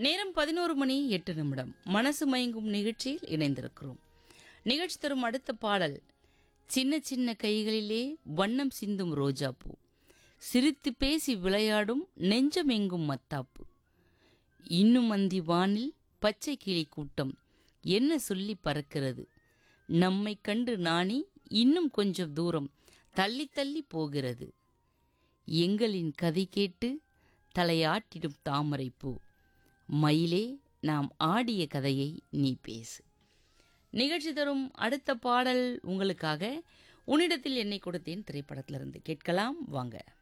நேரம் பதினோரு மணி எட்டு நிமிடம் மனசு மயங்கும் நிகழ்ச்சியில் இணைந்திருக்கிறோம் நிகழ்ச்சி தரும் அடுத்த பாடல் சின்ன சின்ன கைகளிலே வண்ணம் சிந்தும் ரோஜாப்பூ சிரித்து பேசி விளையாடும் நெஞ்சமெங்கும் மத்தாப்பு இன்னும் அந்தி வானில் பச்சை கிளி கூட்டம் என்ன சொல்லி பறக்கிறது நம்மை கண்டு நாணி இன்னும் கொஞ்சம் தூரம் தள்ளி தள்ளி போகிறது எங்களின் கதை கேட்டு தலையாட்டிடும் தாமரைப்பூ மயிலே நாம் ஆடிய கதையை நீ பேசு நிகழ்ச்சி தரும் அடுத்த பாடல் உங்களுக்காக உன்னிடத்தில் என்னை கொடுத்தேன் திரைப்படத்திலிருந்து கேட்கலாம் வாங்க